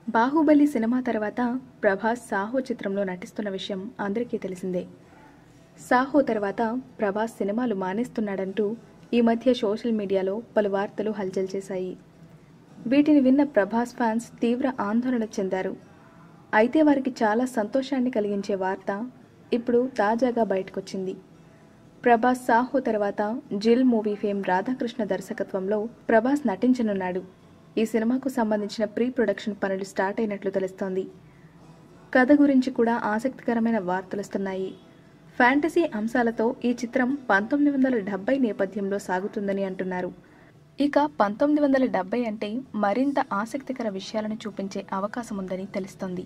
Baahubali cinema తర్వాత ప్రభాస్ సాహో చిత్రంలో నటిస్తున్న విషయం అందరికీ తెలిసిందే సాహో తర్వాత ప్రభాస్ సినిమాలు మానేస్తున్నాడంటూ ఈ మధ్య సోషల్ మీడియాలో పలు వార్తలు హల్చల్ చేశాయి వీటిని విన్న ప్రభాస్ ఫ్యాన్స్ తీవ్ర ఆందోళన చెందారు అయితే వారికి చాలా సంతోషాన్ని కలిగించే వార్త ఇప్పుడు తాజాగా బయటకొచ్చింది ప్రభాస్ సాహో తర్వాత జిల్ మూవీ ఫేమ్ రాధాకృష్ణ దర్శకత్వంలో ప్రభాస్ నటించనున్నాడు ఈ సినిమాకు సంబంధించిన ప్రీ ప్రొడక్షన్ పనులు స్టార్ట్ అయినట్లు తెలుస్తోంది కథ గురించి కూడా ఆసక్తికరమైన వార్తలొస్తున్నాయి ఫ్యాంటసీ అంశాలతో ఈ చిత్రం పంతొమ్మిది వందల డెబ్బై నేపథ్యంలో సాగుతుందని అంటున్నారు ఇక పంతొమ్మిది వందల డెబ్బై అంటే మరింత ఆసక్తికర విషయాలను చూపించే అవకాశం ఉందని తెలుస్తోంది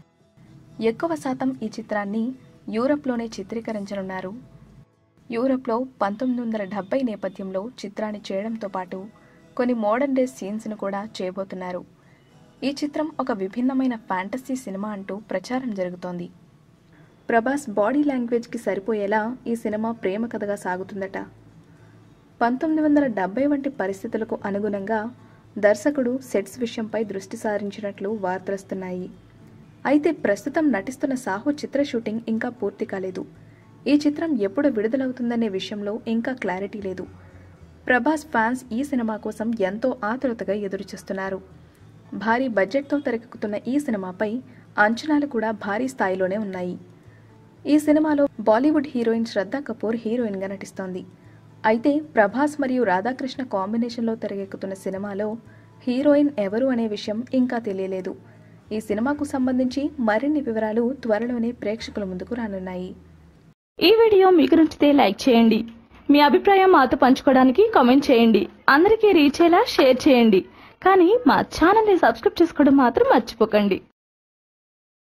ఎక్కువ శాతం ఈ చిత్రాన్ని యూరప్లోనే చిత్రీకరించనున్నారు యూరప్లో పంతొమ్మిది వందల డెబ్బై నేపథ్యంలో చిత్రాన్ని చేయడంతో పాటు కొన్ని మోడర్న్ డే సీన్స్ను కూడా చేయబోతున్నారు ఈ చిత్రం ఒక విభిన్నమైన ఫ్యాంటసీ సినిమా అంటూ ప్రచారం జరుగుతోంది ప్రభాస్ బాడీ లాంగ్వేజ్కి సరిపోయేలా ఈ సినిమా ప్రేమ కథగా సాగుతుందట పంతొమ్మిది వందల డెబ్బై వంటి పరిస్థితులకు అనుగుణంగా దర్శకుడు సెట్స్ విషయంపై దృష్టి సారించినట్లు వార్తలొస్తున్నాయి అయితే ప్రస్తుతం నటిస్తున్న సాహో చిత్ర షూటింగ్ ఇంకా పూర్తి కాలేదు ఈ చిత్రం ఎప్పుడు విడుదలవుతుందనే విషయంలో ఇంకా క్లారిటీ లేదు ప్రభాస్ ఫ్యాన్స్ ఈ సినిమా కోసం ఎంతో ఆతృతగా ఎదురుచూస్తున్నారు భారీ బడ్జెట్తో తెరకెక్కుతున్న ఈ సినిమాపై అంచనాలు కూడా భారీ స్థాయిలోనే ఉన్నాయి ఈ సినిమాలో బాలీవుడ్ హీరోయిన్ శ్రద్ధా కపూర్ హీరోయిన్గా నటిస్తోంది అయితే ప్రభాస్ మరియు రాధాకృష్ణ కాంబినేషన్లో తెరకెక్కుతున్న సినిమాలో హీరోయిన్ ఎవరు అనే విషయం ఇంకా తెలియలేదు ఈ సినిమాకు సంబంధించి మరిన్ని వివరాలు త్వరలోనే ప్రేక్షకుల ముందుకు రానున్నాయి ఈ వీడియో మీకు నచ్చితే లైక్ చేయండి మీ అభిప్రాయం మాతో పంచుకోవడానికి కామెంట్ చేయండి అందరికీ రీచ్ అయ్యేలా షేర్ చేయండి కానీ మా ఛానల్ని సబ్స్క్రైబ్ చేసుకోవడం మాత్రం మర్చిపోకండి